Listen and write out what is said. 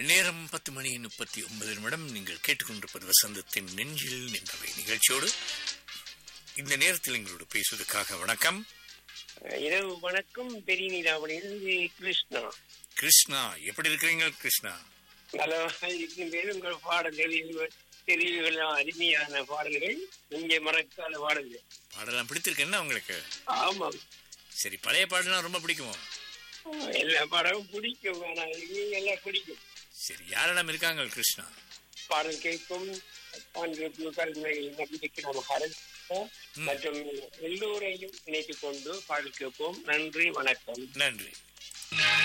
நேரம் பத்து மணி முப்பத்தி ஒன்பது நிமிடம் நீங்கள் கேட்டுக்கொண்டிருப்பது வசந்தத்தின் நெஞ்சில் நின்றவை நிகழ்ச்சியோடு இந்த நேரத்தில் எங்களோடு பேசுவதற்காக வணக்கம் இரவு வணக்கம் பெரிய நீராவணியிலிருந்து கிருஷ்ணா கிருஷ்ணா எப்படி இருக்கிறீங்க கிருஷ்ணா நலமாக இருக்கின்றேன் உங்கள் பாடல்கள் இருவர் தெரிவுகள் அருமையான பாடல்கள் இங்கே மறக்காத பாடல்கள் பாடலாம் பிடித்திருக்கு என்ன உங்களுக்கு ஆமாம் சரி பழைய பாடலாம் ரொம்ப பிடிக்குமோ எல்லா பாடலும் பிடிக்கும் ஆனால் நீங்க எல்லாம் பிடிக்கும் சரி யாரிடம் இருக்காங்க கிருஷ்ணா பாடல் கேட்கும் நம்பிக்கைக்கு நாம் ஹரன் மற்றும் எல்லோரையும் இணைத்துக் கொண்டு பாடல் கேட்போம் நன்றி வணக்கம் நன்றி